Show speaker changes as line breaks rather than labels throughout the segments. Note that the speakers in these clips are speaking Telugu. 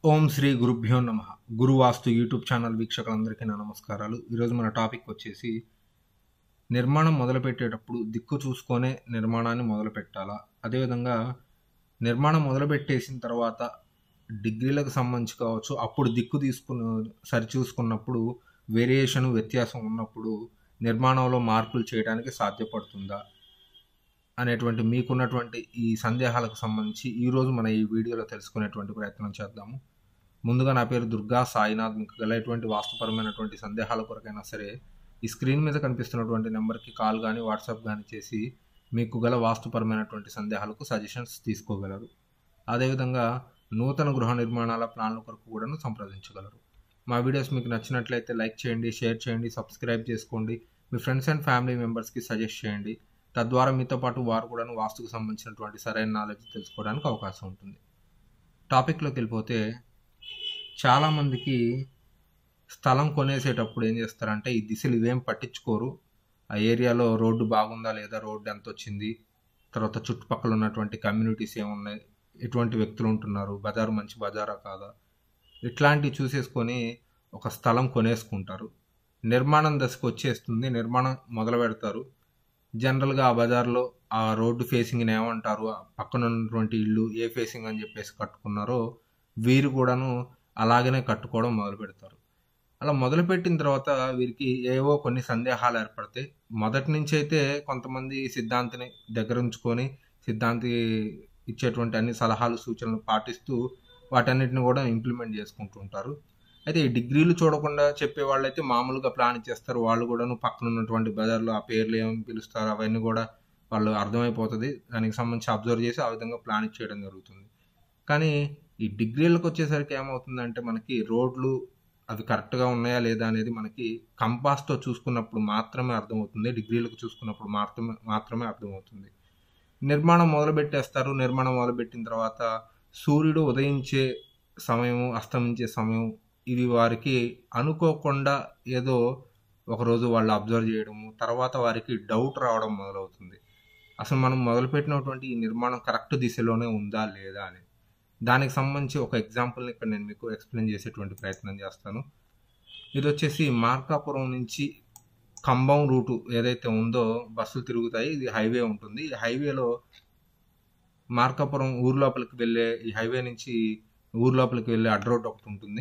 ఓం శ్రీ గురుభ్యో నమ గురువాస్తు యూట్యూబ్ ఛానల్ వీక్షకులందరికీ నా నమస్కారాలు ఈరోజు మన టాపిక్ వచ్చేసి నిర్మాణం మొదలుపెట్టేటప్పుడు దిక్కు చూసుకొనే నిర్మాణాన్ని మొదలు పెట్టాలా అదేవిధంగా నిర్మాణం మొదలుపెట్టేసిన తర్వాత డిగ్రీలకు సంబంధించి కావచ్చు అప్పుడు దిక్కు తీసుకున్న సరి చూసుకున్నప్పుడు వేరియేషన్ వ్యత్యాసం ఉన్నప్పుడు నిర్మాణంలో మార్పులు చేయడానికి సాధ్యపడుతుందా అనేటువంటి మీకున్నటువంటి ఈ సందేహాలకు సంబంధించి ఈరోజు మన ఈ వీడియోలో తెలుసుకునేటువంటి ప్రయత్నం చేద్దాము ముందుగా నా పేరు దుర్గా సాయినాథ్ మీకు గల ఎటువంటి వాస్తుపరమైనటువంటి సందేహాల కొరకైనా సరే ఈ స్క్రీన్ మీద కనిపిస్తున్నటువంటి నెంబర్కి కాల్ కానీ వాట్సాప్ కానీ చేసి మీకు గల వాస్తుపరమైనటువంటి సందేహాలకు సజెషన్స్ తీసుకోగలరు అదేవిధంగా నూతన గృహ నిర్మాణాల ప్లాన్ల కొరకు కూడాను సంప్రదించగలరు మా వీడియోస్ మీకు నచ్చినట్లయితే లైక్ చేయండి షేర్ చేయండి సబ్స్క్రైబ్ చేసుకోండి మీ ఫ్రెండ్స్ అండ్ ఫ్యామిలీ మెంబర్స్కి సజెస్ట్ చేయండి తద్వారా మీతో పాటు వారు కూడా వాస్తుకు సంబంధించినటువంటి సరైన నాలెడ్జ్ తెలుసుకోవడానికి అవకాశం ఉంటుంది టాపిక్లోకి వెళ్ళిపోతే చాలామందికి స్థలం కొనేసేటప్పుడు ఏం చేస్తారంటే ఈ దిశలు ఇవేం పట్టించుకోరు ఆ ఏరియాలో రోడ్డు బాగుందా లేదా రోడ్డు ఎంత వచ్చింది తర్వాత చుట్టుపక్కల ఉన్నటువంటి కమ్యూనిటీస్ ఏమున్నాయి ఎటువంటి వ్యక్తులు ఉంటున్నారు బజారు మంచి బజారా కాదా ఇట్లాంటివి చూసేసుకొని ఒక స్థలం కొనేసుకుంటారు నిర్మాణం దశకు వచ్చేస్తుంది నిర్మాణం మొదలు పెడతారు జనరల్గా ఆ బజార్లో ఆ రోడ్డు ఫేసింగ్ని ఏమంటారు ఆ పక్కన ఉన్నటువంటి ఇల్లు ఏ ఫేసింగ్ అని చెప్పేసి కట్టుకున్నారో వీరు కూడాను అలాగనే కట్టుకోవడం మొదలు పెడతారు అలా మొదలుపెట్టిన తర్వాత వీరికి ఏవో కొన్ని సందేహాలు ఏర్పడతాయి మొదటి నుంచి అయితే కొంతమంది సిద్ధాంతిని దగ్గర ఉంచుకొని సిద్ధాంతి ఇచ్చేటువంటి అన్ని సలహాలు సూచనలు పాటిస్తూ వాటన్నిటిని కూడా ఇంప్లిమెంట్ చేసుకుంటూ ఉంటారు అయితే ఈ డిగ్రీలు చూడకుండా చెప్పే వాళ్ళైతే మామూలుగా ప్లాన్ ఇచ్చేస్తారు వాళ్ళు కూడాను పక్కన ఉన్నటువంటి బజార్లో ఆ పేర్లు ఏమి పిలుస్తారు అవన్నీ కూడా వాళ్ళు అర్థమైపోతుంది దానికి సంబంధించి అబ్జర్వ్ చేసి ఆ విధంగా ప్లాన్ ఇచ్చేయడం జరుగుతుంది కానీ ఈ డిగ్రీలకు వచ్చేసరికి ఏమవుతుందంటే మనకి రోడ్లు అవి కరెక్ట్గా ఉన్నాయా లేదా అనేది మనకి కంపాస్తో చూసుకున్నప్పుడు మాత్రమే అర్థమవుతుంది డిగ్రీలకు చూసుకున్నప్పుడు మాత్రమే మాత్రమే అర్థమవుతుంది నిర్మాణం మొదలుపెట్టేస్తారు నిర్మాణం మొదలుపెట్టిన తర్వాత సూర్యుడు ఉదయించే సమయం అస్తమించే సమయం ఇవి వారికి అనుకోకుండా ఏదో ఒకరోజు వాళ్ళు అబ్జర్వ్ చేయడము తర్వాత వారికి డౌట్ రావడం మొదలవుతుంది అసలు మనం మొదలుపెట్టినటువంటి ఈ నిర్మాణం కరెక్ట్ దిశలోనే ఉందా లేదా అని దానికి సంబంధించి ఒక ఎగ్జాంపుల్ని ఇక్కడ నేను మీకు ఎక్స్ప్లెయిన్ చేసేటువంటి ప్రయత్నం చేస్తాను ఇది వచ్చేసి మార్కాపురం నుంచి ఖమ్మం రూటు ఏదైతే ఉందో బస్సులు తిరుగుతాయి ఇది హైవే ఉంటుంది ఈ హైవేలో మార్కాపురం ఊరు లోపలికి వెళ్ళే ఈ హైవే నుంచి ఊరు లోపలికి వెళ్ళే అడ్ రోడ్ ఒకటి ఉంటుంది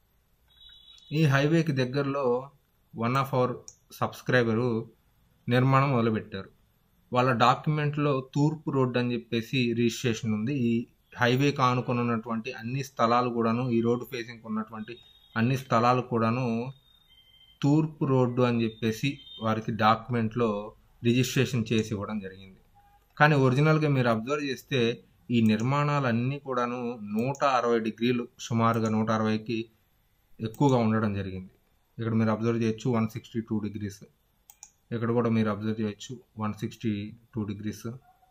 ఈ హైవేకి దగ్గరలో వన్ ఆఫ్ అవర్ సబ్స్క్రైబరు నిర్మాణం మొదలుపెట్టారు వాళ్ళ డాక్యుమెంట్లో తూర్పు రోడ్ అని చెప్పేసి రిజిస్ట్రేషన్ ఉంది ఈ హైవేకి ఆనుకొని ఉన్నటువంటి అన్ని స్థలాలు కూడాను ఈ రోడ్డు ఫేసింగ్ ఉన్నటువంటి అన్ని స్థలాలు కూడాను తూర్పు రోడ్డు అని చెప్పేసి వారికి డాక్యుమెంట్లో రిజిస్ట్రేషన్ చేసి ఇవ్వడం జరిగింది కానీ ఒరిజినల్గా మీరు అబ్జర్వ్ చేస్తే ఈ నిర్మాణాలన్నీ కూడాను నూట అరవై డిగ్రీలు సుమారుగా నూట అరవైకి ఎక్కువగా ఉండడం జరిగింది ఇక్కడ మీరు అబ్జర్వ్ చేయొచ్చు వన్ సిక్స్టీ టూ డిగ్రీస్ ఇక్కడ కూడా మీరు అబ్జర్వ్ చేయొచ్చు వన్ సిక్స్టీ టూ డిగ్రీస్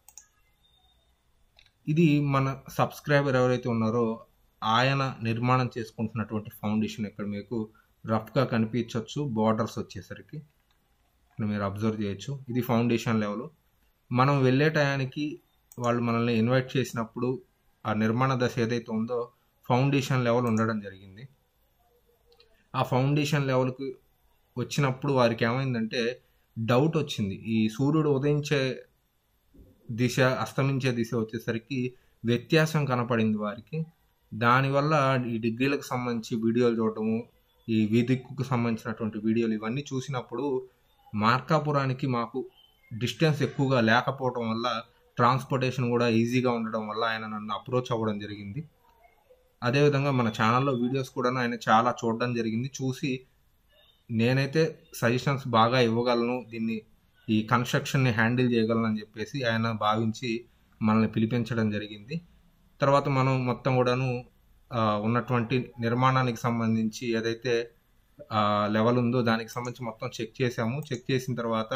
ఇది మన సబ్స్క్రైబర్ ఎవరైతే ఉన్నారో ఆయన నిర్మాణం చేసుకుంటున్నటువంటి ఫౌండేషన్ ఇక్కడ మీకు రఫ్గా కనిపించవచ్చు బార్డర్స్ వచ్చేసరికి ఇక్కడ మీరు అబ్జర్వ్ చేయొచ్చు ఇది ఫౌండేషన్ లెవెల్ మనం వెళ్ళే టయానికి వాళ్ళు మనల్ని ఇన్వైట్ చేసినప్పుడు ఆ నిర్మాణ దశ ఏదైతే ఉందో ఫౌండేషన్ లెవెల్ ఉండడం జరిగింది ఆ ఫౌండేషన్ లెవెల్కి వచ్చినప్పుడు వారికి ఏమైందంటే డౌట్ వచ్చింది ఈ సూర్యుడు ఉదయించే దిశ అస్తమించే దిశ వచ్చేసరికి వ్యత్యాసం కనపడింది వారికి దానివల్ల ఈ డిగ్రీలకు సంబంధించి వీడియోలు చూడటము ఈ వీధికు సంబంధించినటువంటి వీడియోలు ఇవన్నీ చూసినప్పుడు మార్కాపురానికి మాకు డిస్టెన్స్ ఎక్కువగా లేకపోవడం వల్ల ట్రాన్స్పోర్టేషన్ కూడా ఈజీగా ఉండడం వల్ల ఆయన నన్ను అప్రోచ్ అవ్వడం జరిగింది అదేవిధంగా మన ఛానల్లో వీడియోస్ కూడా ఆయన చాలా చూడడం జరిగింది చూసి నేనైతే సజెషన్స్ బాగా ఇవ్వగలను దీన్ని ఈ కన్స్ట్రక్షన్ని హ్యాండిల్ చేయగలను అని చెప్పేసి ఆయన భావించి మనల్ని పిలిపించడం జరిగింది తర్వాత మనం మొత్తం కూడాను ఉన్నటువంటి నిర్మాణానికి సంబంధించి ఏదైతే లెవెల్ ఉందో దానికి సంబంధించి మొత్తం చెక్ చేసాము చెక్ చేసిన తర్వాత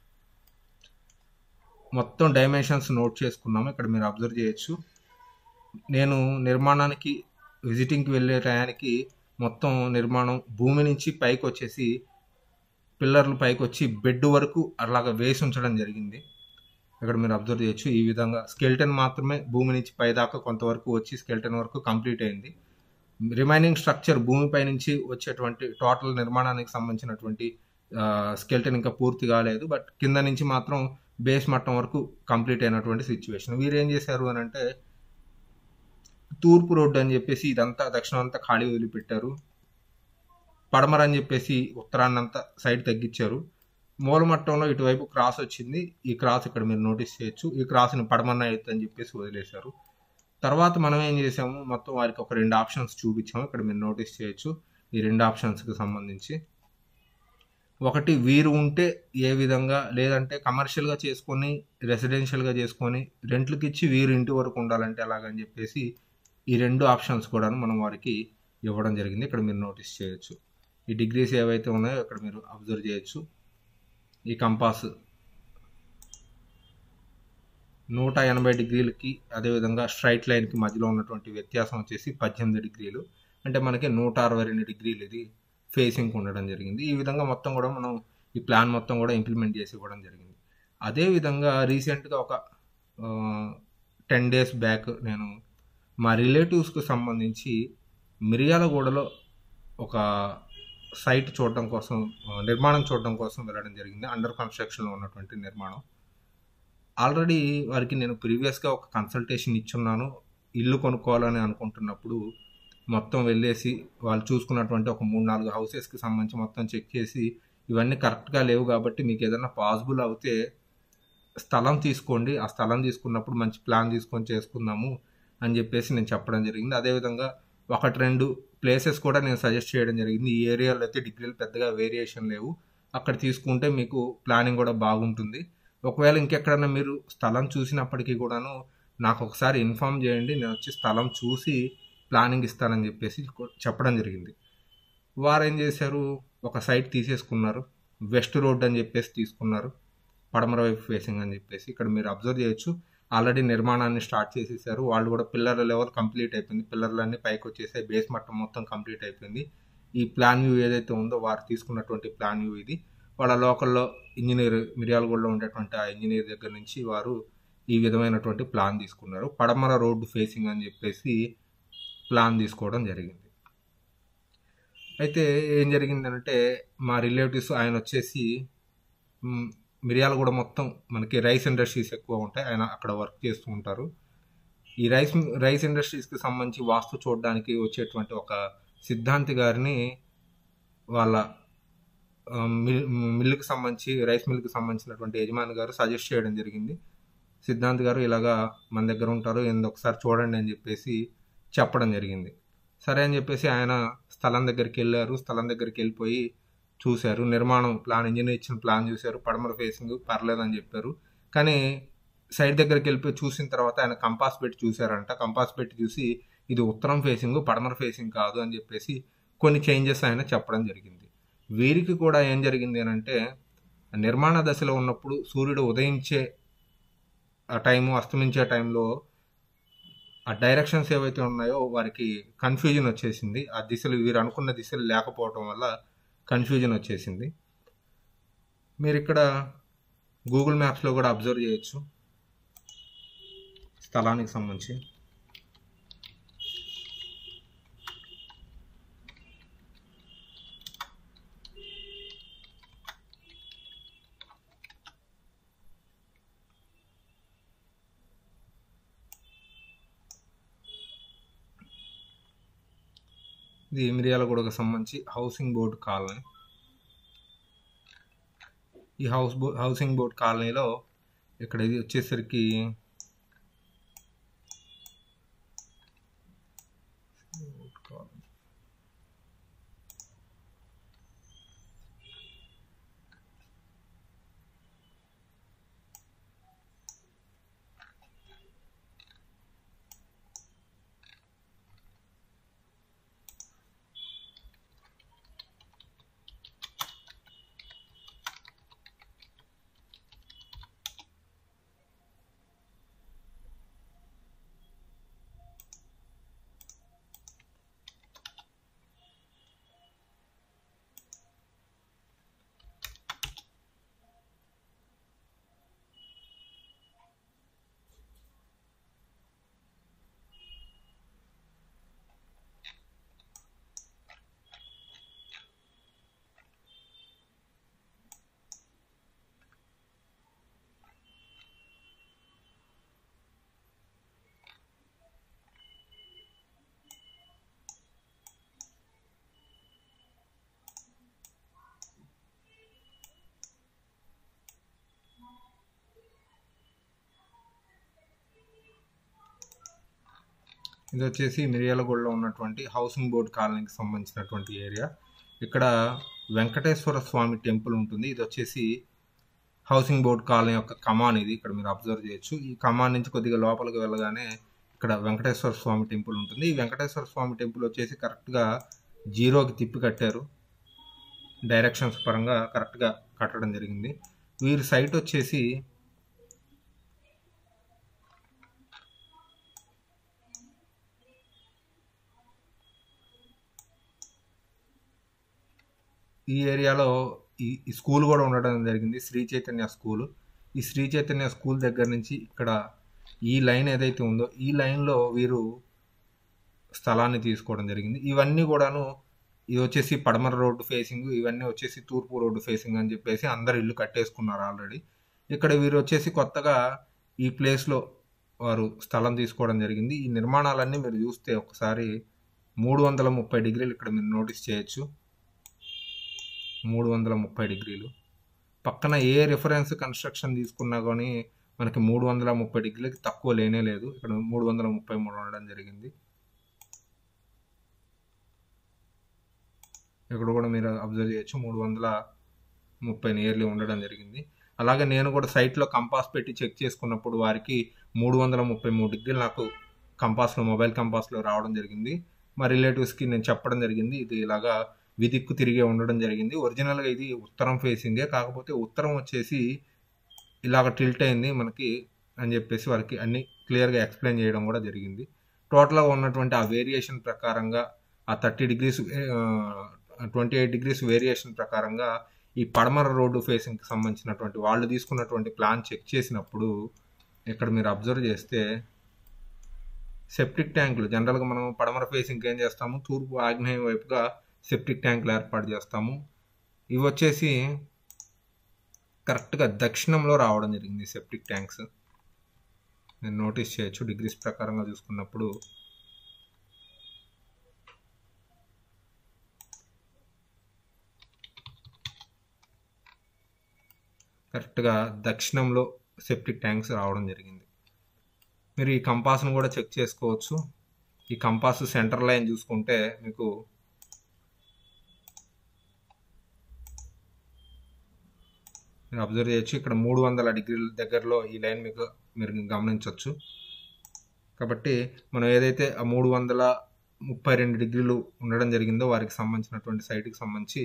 మొత్తం డైమెన్షన్స్ నోట్ చేసుకున్నాము ఇక్కడ మీరు అబ్జర్వ్ చేయొచ్చు నేను నిర్మాణానికి విజిటింగ్కి వెళ్ళే టయానికి మొత్తం నిర్మాణం భూమి నుంచి పైకి వచ్చేసి పిల్లర్లు పైకి వచ్చి బెడ్ వరకు అలాగ వేసి ఉంచడం జరిగింది ఇక్కడ మీరు అబ్జర్వ్ చేయొచ్చు ఈ విధంగా స్కెల్టన్ మాత్రమే భూమి నుంచి పైదాకా కొంతవరకు వచ్చి స్కెల్టన్ వరకు కంప్లీట్ అయింది రిమైనింగ్ స్ట్రక్చర్ భూమిపై నుంచి వచ్చేటువంటి టోటల్ నిర్మాణానికి సంబంధించినటువంటి స్కెల్టన్ ఇంకా పూర్తి కాలేదు బట్ కింద నుంచి మాత్రం బేస్ మట్టం వరకు కంప్లీట్ అయినటువంటి సిచ్యువేషన్ వీరు ఏం చేశారు అని అంటే తూర్పు రోడ్డు అని చెప్పేసి ఇదంతా దక్షిణం అంతా ఖాళీ వదిలిపెట్టారు పడమర అని చెప్పేసి ఉత్తరాన్నంతా సైడ్ తగ్గించారు మూలమట్టంలో ఇటువైపు క్రాస్ వచ్చింది ఈ క్రాస్ ఇక్కడ మీరు నోటీస్ చేయొచ్చు ఈ క్రాస్ని పడమన్న ఎత్తు అని చెప్పేసి వదిలేశారు తర్వాత మనం ఏం చేసాము మొత్తం వారికి ఒక రెండు ఆప్షన్స్ చూపించాము ఇక్కడ మీరు నోటీస్ చేయొచ్చు ఈ రెండు ఆప్షన్స్కి సంబంధించి ఒకటి వీరు ఉంటే ఏ విధంగా లేదంటే కమర్షియల్గా చేసుకొని రెసిడెన్షియల్గా చేసుకొని రెంట్లకి ఇచ్చి వీరు ఇంటి వరకు ఉండాలంటే ఎలాగని చెప్పేసి ఈ రెండు ఆప్షన్స్ కూడా మనం వారికి ఇవ్వడం జరిగింది ఇక్కడ మీరు నోటీస్ చేయొచ్చు ఈ డిగ్రీస్ ఏవైతే ఉన్నాయో ఇక్కడ మీరు అబ్జర్వ్ చేయొచ్చు ఈ కంపాస్ నూట ఎనభై డిగ్రీలకి అదేవిధంగా స్ట్రైట్ లైన్కి మధ్యలో ఉన్నటువంటి వ్యత్యాసం వచ్చేసి పద్దెనిమిది డిగ్రీలు అంటే మనకి నూట అరవై రెండు డిగ్రీలు ఇది ఫేసింగ్ ఉండడం జరిగింది ఈ విధంగా మొత్తం కూడా మనం ఈ ప్లాన్ మొత్తం కూడా ఇంప్లిమెంట్ చేసి ఇవ్వడం జరిగింది అదేవిధంగా రీసెంట్గా ఒక టెన్ డేస్ బ్యాక్ నేను మా రిలేటివ్స్కి సంబంధించి మిర్యాలగూడలో ఒక సైట్ చూడడం కోసం నిర్మాణం చూడడం కోసం వెళ్ళడం జరిగింది అండర్ కన్స్ట్రక్షన్లో ఉన్నటువంటి నిర్మాణం ఆల్రెడీ వారికి నేను ప్రీవియస్గా ఒక కన్సల్టేషన్ ఇచ్చున్నాను ఇల్లు కొనుక్కోవాలని అనుకుంటున్నప్పుడు మొత్తం వెళ్ళేసి వాళ్ళు చూసుకున్నటువంటి ఒక మూడు నాలుగు హౌసెస్కి సంబంధించి మొత్తం చెక్ చేసి ఇవన్నీ కరెక్ట్గా లేవు కాబట్టి మీకు ఏదైనా పాసిబుల్ అవుతే స్థలం తీసుకోండి ఆ స్థలం తీసుకున్నప్పుడు మంచి ప్లాన్ తీసుకొని చేసుకుందాము అని చెప్పేసి నేను చెప్పడం జరిగింది అదేవిధంగా ఒకటి రెండు ప్లేసెస్ కూడా నేను సజెస్ట్ చేయడం జరిగింది ఈ ఏరియాలో అయితే డిగ్రీలు పెద్దగా వేరియేషన్ లేవు అక్కడ తీసుకుంటే మీకు ప్లానింగ్ కూడా బాగుంటుంది ఒకవేళ ఇంకెక్కడన్నా మీరు స్థలం చూసినప్పటికీ కూడాను నాకు ఒకసారి ఇన్ఫామ్ చేయండి నేను వచ్చి స్థలం చూసి ప్లానింగ్ ఇస్తానని చెప్పేసి చెప్పడం జరిగింది వారు ఏం చేశారు ఒక సైట్ తీసేసుకున్నారు వెస్ట్ రోడ్ అని చెప్పేసి తీసుకున్నారు పడమర వైపు ఫేసింగ్ అని చెప్పేసి ఇక్కడ మీరు అబ్జర్వ్ చేయొచ్చు ఆల్రెడీ నిర్మాణాన్ని స్టార్ట్ చేసేసారు వాళ్ళు కూడా పిల్లర్ల లెవెల్ కంప్లీట్ అయిపోయింది పిల్లర్లన్నీ పైకి వచ్చేసాయి బేస్ మట్టం మొత్తం కంప్లీట్ అయిపోయింది ఈ ప్లాన్ వ్యూ ఏదైతే ఉందో వారు తీసుకున్నటువంటి ప్లాన్ వ్యూ ఇది వాళ్ళ లోకల్లో ఇంజనీర్ మిర్యాలగూడలో ఉండేటువంటి ఆ ఇంజనీర్ దగ్గర నుంచి వారు ఈ విధమైనటువంటి ప్లాన్ తీసుకున్నారు పడమర రోడ్డు ఫేసింగ్ అని చెప్పేసి ప్లాన్ తీసుకోవడం జరిగింది అయితే ఏం జరిగిందంటే మా రిలేటివ్స్ ఆయన వచ్చేసి మిరియాలగూడ మొత్తం మనకి రైస్ ఇండస్ట్రీస్ ఎక్కువ ఉంటాయి ఆయన అక్కడ వర్క్ చేస్తూ ఉంటారు ఈ రైస్ రైస్ ఇండస్ట్రీస్కి సంబంధించి వాస్తు చూడడానికి వచ్చేటువంటి ఒక సిద్ధాంతి గారిని వాళ్ళ మిల్లుకి సంబంధించి రైస్ మిల్కి సంబంధించినటువంటి యజమాని గారు సజెస్ట్ చేయడం జరిగింది సిద్ధాంత్ గారు ఇలాగా మన దగ్గర ఉంటారు ఏంది ఒకసారి చూడండి అని చెప్పేసి చెప్పడం జరిగింది సరే అని చెప్పేసి ఆయన స్థలం దగ్గరికి వెళ్ళారు స్థలం దగ్గరికి వెళ్ళిపోయి చూశారు నిర్మాణం ప్లాన్ ఇంజనీర్ ఇచ్చిన ప్లాన్ చూశారు పడమర ఫేసింగ్ పర్లేదని చెప్పారు కానీ సైడ్ దగ్గరికి వెళ్ళిపోయి చూసిన తర్వాత ఆయన కంపాస్ పెట్టి చూశారంట కంపాస్ పెట్టి చూసి ఇది ఉత్తరం ఫేసింగ్ పడమర ఫేసింగ్ కాదు అని చెప్పేసి కొన్ని చేంజెస్ ఆయన చెప్పడం జరిగింది వీరికి కూడా ఏం జరిగింది అంటే నిర్మాణ దశలో ఉన్నప్పుడు సూర్యుడు ఉదయించే ఆ టైము అస్తమించే టైంలో ఆ డైరెక్షన్స్ ఏవైతే ఉన్నాయో వారికి కన్ఫ్యూజన్ వచ్చేసింది ఆ దిశలు వీరు అనుకున్న దిశలు లేకపోవడం వల్ల కన్ఫ్యూజన్ వచ్చేసింది మీరు ఇక్కడ గూగుల్ మ్యాప్స్లో కూడా అబ్జర్వ్ చేయొచ్చు స్థలానికి సంబంధించి ఇది మిర్యాలగూడకు సంబంధించి హౌసింగ్ బోర్డు కాలనీ ఈ హౌస్ బో హౌసింగ్ బోర్డ్ కాలనీలో ఇక్కడ ఇది వచ్చేసరికి ఇది వచ్చేసి మిర్యాలగూడలో ఉన్నటువంటి హౌసింగ్ బోర్డ్ కాలనీకి సంబంధించినటువంటి ఏరియా ఇక్కడ వెంకటేశ్వర స్వామి టెంపుల్ ఉంటుంది ఇది వచ్చేసి హౌసింగ్ బోర్డ్ కాలనీ యొక్క కమాన్ ఇది ఇక్కడ మీరు అబ్జర్వ్ చేయొచ్చు ఈ కమాన్ నుంచి కొద్దిగా లోపలికి వెళ్ళగానే ఇక్కడ వెంకటేశ్వర స్వామి టెంపుల్ ఉంటుంది ఈ వెంకటేశ్వర స్వామి టెంపుల్ వచ్చేసి కరెక్ట్గా జీరోకి తిప్పి కట్టారు డైరెక్షన్స్ పరంగా కరెక్ట్గా కట్టడం జరిగింది వీరి సైట్ వచ్చేసి ఈ ఏరియాలో ఈ ఈ స్కూల్ కూడా ఉండడం జరిగింది శ్రీ చైతన్య స్కూల్ ఈ శ్రీ చైతన్య స్కూల్ దగ్గర నుంచి ఇక్కడ ఈ లైన్ ఏదైతే ఉందో ఈ లైన్లో వీరు స్థలాన్ని తీసుకోవడం జరిగింది ఇవన్నీ కూడాను ఇది వచ్చేసి పడమర రోడ్డు ఫేసింగ్ ఇవన్నీ వచ్చేసి తూర్పు రోడ్డు ఫేసింగ్ అని చెప్పేసి అందరు ఇల్లు కట్టేసుకున్నారు ఆల్రెడీ ఇక్కడ వీరు వచ్చేసి కొత్తగా ఈ ప్లేస్లో వారు స్థలం తీసుకోవడం జరిగింది ఈ నిర్మాణాలన్నీ మీరు చూస్తే ఒకసారి మూడు వందల ముప్పై డిగ్రీలు ఇక్కడ మీరు నోటీస్ చేయొచ్చు మూడు వందల ముప్పై డిగ్రీలు పక్కన ఏ రిఫరెన్స్ కన్స్ట్రక్షన్ తీసుకున్నా కానీ మనకి మూడు వందల ముప్పై డిగ్రీలకి తక్కువ లేనే లేదు ఇక్కడ మూడు వందల ముప్పై మూడు ఉండడం జరిగింది ఇక్కడ కూడా మీరు అబ్జర్వ్ చేయొచ్చు మూడు వందల ముప్పై నియర్లీ ఉండడం జరిగింది అలాగే నేను కూడా సైట్లో కంపాస్ పెట్టి చెక్ చేసుకున్నప్పుడు వారికి మూడు వందల ముప్పై మూడు డిగ్రీలు నాకు కంపాస్లో మొబైల్ కంపాస్లో రావడం జరిగింది మా రిలేటివ్స్కి నేను చెప్పడం జరిగింది ఇది ఇలాగా విదిక్కు తిరిగే ఉండడం జరిగింది ఒరిజినల్గా ఇది ఉత్తరం ఫేసింగే కాకపోతే ఉత్తరం వచ్చేసి ఇలాగ టిల్ట్ అయింది మనకి అని చెప్పేసి వారికి అన్ని క్లియర్గా ఎక్స్ప్లెయిన్ చేయడం కూడా జరిగింది టోటల్గా ఉన్నటువంటి ఆ వేరియేషన్ ప్రకారంగా ఆ thirty degrees twenty eight degrees variation ప్రకారంగా ఈ పడమర రోడ్డు ఫేసింగ్కి సంబంధించినటువంటి వాళ్ళు తీసుకున్నటువంటి ప్లాన్ చెక్ చేసినప్పుడు ఇక్కడ మీరు అబ్జర్వ్ చేస్తే సెప్టిక్ ట్యాంకులు జనరల్గా మనం పడమర ఫేసింగ్కి ఏం చేస్తాము తూర్పు ఆగ్నేయం వైపుగా సెప్టిక్ ట్యాంకులు ఏర్పాటు చేస్తాము ఇవి వచ్చేసి కరెక్ట్గా దక్షిణంలో రావడం జరిగింది సెప్టిక్ ట్యాంక్స్ నేను నోటీస్ చేయొచ్చు డిగ్రీస్ ప్రకారంగా చూసుకున్నప్పుడు కరెక్ట్గా దక్షిణంలో సెప్టిక్ ట్యాంక్స్ రావడం జరిగింది మీరు ఈ కంపాస్ను కూడా చెక్ చేసుకోవచ్చు ఈ కంపాస్ సెంటర్ లైన్ చూసుకుంటే మీకు మీరు అబ్జర్వ్ చేయొచ్చు ఇక్కడ మూడు వందల డిగ్రీల దగ్గరలో ఈ లైన్ మీకు మీరు గమనించవచ్చు కాబట్టి మనం ఏదైతే ఆ మూడు వందల ముప్పై రెండు డిగ్రీలు ఉండడం జరిగిందో వారికి సంబంధించినటువంటి సైట్కి సంబంధించి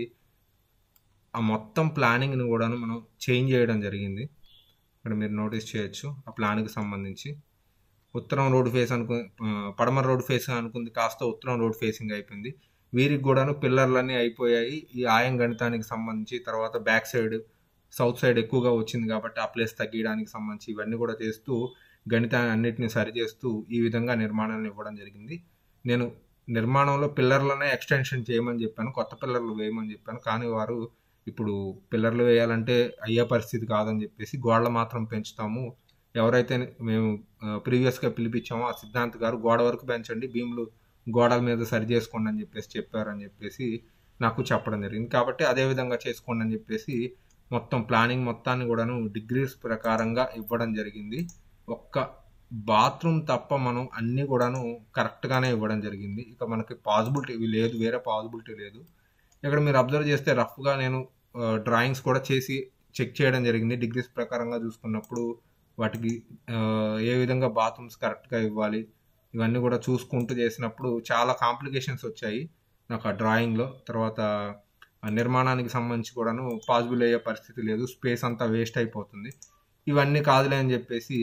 ఆ మొత్తం ప్లానింగ్ని కూడాను మనం చేంజ్ చేయడం జరిగింది ఇక్కడ మీరు నోటీస్ చేయొచ్చు ఆ ప్లాన్కి సంబంధించి ఉత్తరం రోడ్ ఫేస్ అనుకు పడమర రోడ్ ఫేస్ అనుకుంది కాస్త ఉత్తరం రోడ్ ఫేసింగ్ అయిపోయింది వీరికి కూడాను పిల్లర్లన్నీ అయిపోయాయి ఈ ఆయం గణితానికి సంబంధించి తర్వాత బ్యాక్ సైడ్ సౌత్ సైడ్ ఎక్కువగా వచ్చింది కాబట్టి ఆ ప్లేస్ తగ్గించడానికి సంబంధించి ఇవన్నీ కూడా చేస్తూ గణితాన్ని అన్నిటిని సరిచేస్తూ ఈ విధంగా నిర్మాణాన్ని ఇవ్వడం జరిగింది నేను నిర్మాణంలో పిల్లర్లనే ఎక్స్టెన్షన్ చేయమని చెప్పాను కొత్త పిల్లర్లు వేయమని చెప్పాను కానీ వారు ఇప్పుడు పిల్లర్లు వేయాలంటే అయ్యే పరిస్థితి కాదని చెప్పేసి గోడలు మాత్రం పెంచుతాము ఎవరైతే మేము ప్రీవియస్గా పిలిపించామో ఆ సిద్ధాంత్ గారు గోడ వరకు పెంచండి భీములు గోడల మీద సరి చేసుకోండి అని చెప్పేసి చెప్పారని చెప్పేసి నాకు చెప్పడం జరిగింది కాబట్టి అదే విధంగా చేసుకోండి అని చెప్పేసి మొత్తం ప్లానింగ్ మొత్తాన్ని కూడాను డిగ్రీస్ ప్రకారంగా ఇవ్వడం జరిగింది ఒక్క బాత్రూమ్ తప్ప మనం అన్నీ కూడాను కరెక్ట్గానే ఇవ్వడం జరిగింది ఇక మనకి పాసిబిలిటీ లేదు వేరే పాసిబిలిటీ లేదు ఇక్కడ మీరు అబ్జర్వ్ చేస్తే రఫ్గా నేను డ్రాయింగ్స్ కూడా చేసి చెక్ చేయడం జరిగింది డిగ్రీస్ ప్రకారంగా చూసుకున్నప్పుడు వాటికి ఏ విధంగా బాత్రూమ్స్ కరెక్ట్గా ఇవ్వాలి ఇవన్నీ కూడా చూసుకుంటూ చేసినప్పుడు చాలా కాంప్లికేషన్స్ వచ్చాయి నాకు ఆ డ్రాయింగ్లో తర్వాత నిర్మాణానికి సంబంధించి కూడాను పాసిబుల్ అయ్యే పరిస్థితి లేదు స్పేస్ అంతా వేస్ట్ అయిపోతుంది ఇవన్నీ కాదులే అని చెప్పేసి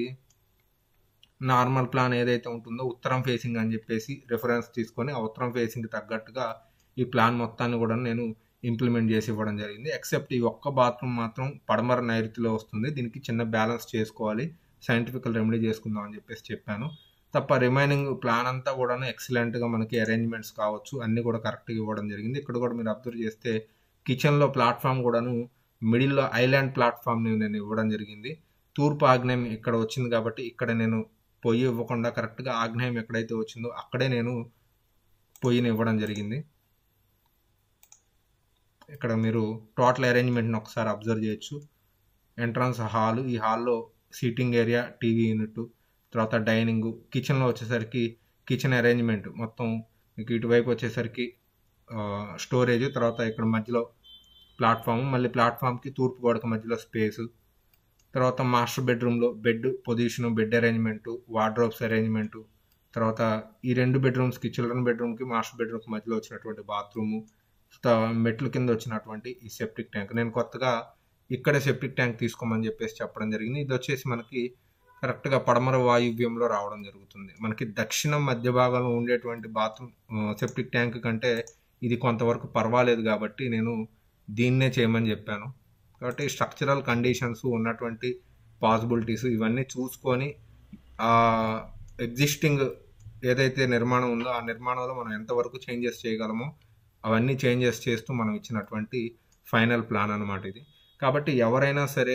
నార్మల్ ప్లాన్ ఏదైతే ఉంటుందో ఉత్తరం ఫేసింగ్ అని చెప్పేసి రిఫరెన్స్ తీసుకొని ఆ ఉత్తరం ఫేసింగ్ తగ్గట్టుగా ఈ ప్లాన్ మొత్తాన్ని కూడా నేను ఇంప్లిమెంట్ చేసి ఇవ్వడం జరిగింది ఎక్సెప్ట్ ఈ ఒక్క బాత్రూమ్ మాత్రం పడమర నైరుతిలో వస్తుంది దీనికి చిన్న బ్యాలెన్స్ చేసుకోవాలి సైంటిఫికల్ రెమెడీ చేసుకుందాం అని చెప్పేసి చెప్పాను తప్ప రిమైనింగ్ ప్లాన్ అంతా కూడా ఎక్సలెంట్గా మనకి అరేంజ్మెంట్స్ కావచ్చు అన్నీ కూడా కరెక్ట్గా ఇవ్వడం జరిగింది ఇక్కడ కూడా మీరు అబ్జర్వ్ చేస్తే కిచెన్లో ప్లాట్ఫామ్ కూడాను మిడిల్లో ఐలాండ్ ప్లాట్ఫామ్ని నేను ఇవ్వడం జరిగింది తూర్పు ఆగ్నేయం ఇక్కడ వచ్చింది కాబట్టి ఇక్కడ నేను పొయ్యి ఇవ్వకుండా కరెక్ట్గా ఆగ్నేయం ఎక్కడైతే వచ్చిందో అక్కడే నేను పొయ్యిని ఇవ్వడం జరిగింది ఇక్కడ మీరు టోటల్ అరేంజ్మెంట్ని ఒకసారి అబ్జర్వ్ చేయొచ్చు ఎంట్రన్స్ హాల్ ఈ హాల్లో సీటింగ్ ఏరియా టీవీ యూనిట్ తర్వాత డైనింగ్ కిచెన్లో వచ్చేసరికి కిచెన్ అరేంజ్మెంట్ మొత్తం మీకు ఇటువైపు వచ్చేసరికి స్టోరేజ్ తర్వాత ఇక్కడ మధ్యలో ప్లాట్ఫామ్ మళ్ళీ ప్లాట్ఫామ్కి తూర్పు గోడక మధ్యలో స్పేస్ తర్వాత మాస్టర్ బెడ్రూమ్లో bed position bed arrangement wardrobes arrangement తర్వాత ఈ రెండు బెడ్రూమ్స్కి చిల్డ్రన్ బెడ్రూమ్కి మాస్టర్ బెడ్రూమ్కి మధ్యలో వచ్చినటువంటి బాత్రూము మెట్ల కింద వచ్చినటువంటి ఈ సెప్టిక్ ట్యాంక్ నేను కొత్తగా ఇక్కడే సెప్టిక్ ట్యాంక్ తీసుకోమని చెప్పేసి చెప్పడం జరిగింది ఇది వచ్చేసి మనకి కరెక్ట్గా పడమర వాయువ్యంలో రావడం జరుగుతుంది మనకి దక్షిణం మధ్య భాగంలో ఉండేటువంటి బాత్రూమ్ సెప్టిక్ ట్యాంక్ కంటే ఇది కొంతవరకు పర్వాలేదు కాబట్టి నేను దీన్నే చేయమని చెప్పాను కాబట్టి స్ట్రక్చరల్ కండిషన్స్ ఉన్నటువంటి పాసిబిలిటీస్ ఇవన్నీ చూసుకొని ఆ ఎగ్జిస్టింగ్ ఏదైతే నిర్మాణం ఉందో ఆ నిర్మాణంలో మనం ఎంతవరకు చేంజెస్ చేయగలమో అవన్నీ చేంజెస్ చేస్తూ మనం ఇచ్చినటువంటి ఫైనల్ ప్లాన్ అనమాట ఇది కాబట్టి ఎవరైనా సరే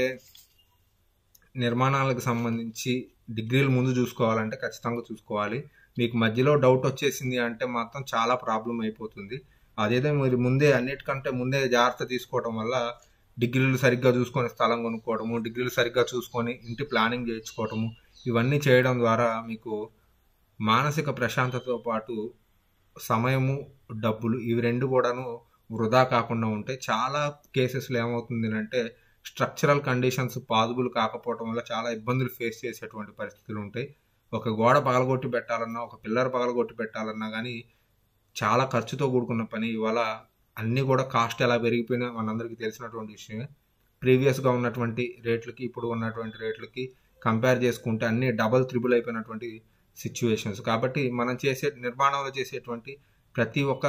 నిర్మాణాలకు సంబంధించి డిగ్రీలు ముందు చూసుకోవాలంటే ఖచ్చితంగా చూసుకోవాలి మీకు మధ్యలో డౌట్ వచ్చేసింది అంటే మాత్రం చాలా ప్రాబ్లం అయిపోతుంది అదేదో మీరు ముందే అన్నిటికంటే ముందే జాగ్రత్త తీసుకోవడం వల్ల డిగ్రీలు సరిగ్గా చూసుకొని స్థలం కొనుక్కోవడము డిగ్రీలు సరిగ్గా చూసుకొని ఇంటి ప్లానింగ్ చేయించుకోవడము ఇవన్నీ చేయడం ద్వారా మీకు మానసిక ప్రశాంతతతో పాటు సమయము డబ్బులు ఇవి రెండు కూడాను వృధా కాకుండా ఉంటాయి చాలా కేసెస్లో ఏమవుతుంది అంటే స్ట్రక్చరల్ కండిషన్స్ పాజిబుల్ కాకపోవడం వల్ల చాలా ఇబ్బందులు ఫేస్ చేసేటువంటి పరిస్థితులు ఉంటాయి ఒక గోడ పగలగొట్టి పెట్టాలన్నా ఒక పిల్లర్ పగలగొట్టి పెట్టాలన్నా కానీ చాలా ఖర్చుతో కూడుకున్న పని ఇవాళ అన్నీ కూడా కాస్ట్ ఎలా పెరిగిపోయినా మనందరికీ తెలిసినటువంటి విషయమే ప్రీవియస్గా ఉన్నటువంటి రేట్లకి ఇప్పుడు ఉన్నటువంటి రేట్లకి కంపేర్ చేసుకుంటే అన్నీ డబల్ త్రిబుల్ అయిపోయినటువంటి సిచ్యువేషన్స్ కాబట్టి మనం చేసే నిర్మాణంలో చేసేటువంటి ప్రతి ఒక్క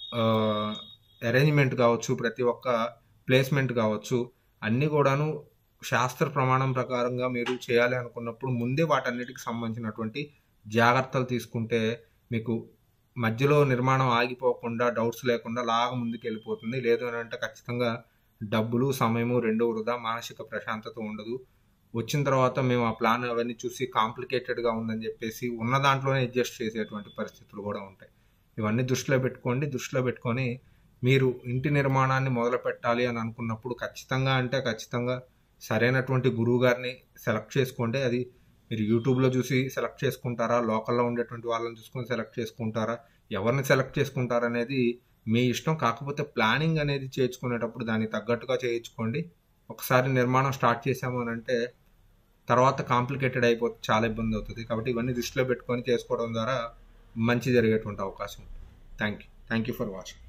అరేంజ్మెంట్ కావచ్చు ప్రతి ఒక్క ప్లేస్మెంట్ కావచ్చు అన్నీ కూడాను శాస్త్ర ప్రమాణం ప్రకారంగా మీరు చేయాలి అనుకున్నప్పుడు ముందే వాటన్నిటికి సంబంధించినటువంటి జాగ్రత్తలు తీసుకుంటే మీకు మధ్యలో నిర్మాణం ఆగిపోకుండా డౌట్స్ లేకుండా లాగా ముందుకు వెళ్ళిపోతుంది లేదు అని అంటే ఖచ్చితంగా డబ్బులు సమయము రెండు వృధా మానసిక ప్రశాంతత ఉండదు వచ్చిన తర్వాత మేము ఆ ప్లాన్ అవన్నీ చూసి కాంప్లికేటెడ్గా ఉందని చెప్పేసి ఉన్న దాంట్లోనే అడ్జస్ట్ చేసేటువంటి పరిస్థితులు కూడా ఉంటాయి ఇవన్నీ దృష్టిలో పెట్టుకోండి దృష్టిలో పెట్టుకొని మీరు ఇంటి నిర్మాణాన్ని మొదలు పెట్టాలి అని అనుకున్నప్పుడు ఖచ్చితంగా అంటే ఖచ్చితంగా సరైనటువంటి గురువు గారిని సెలెక్ట్ చేసుకోండి అది మీరు యూట్యూబ్లో చూసి సెలెక్ట్ చేసుకుంటారా లోకల్లో ఉండేటువంటి వాళ్ళని చూసుకొని సెలెక్ట్ చేసుకుంటారా ఎవరిని సెలెక్ట్ చేసుకుంటారా అనేది మీ ఇష్టం కాకపోతే ప్లానింగ్ అనేది చేర్చుకునేటప్పుడు దానికి తగ్గట్టుగా చేయించుకోండి ఒకసారి నిర్మాణం స్టార్ట్ చేసాము అని అంటే తర్వాత కాంప్లికేటెడ్ అయిపోతే చాలా ఇబ్బంది అవుతుంది కాబట్టి ఇవన్నీ దృష్టిలో పెట్టుకొని చేసుకోవడం ద్వారా మంచి జరిగేటువంటి అవకాశం ఉంటుంది thank you thank you for watching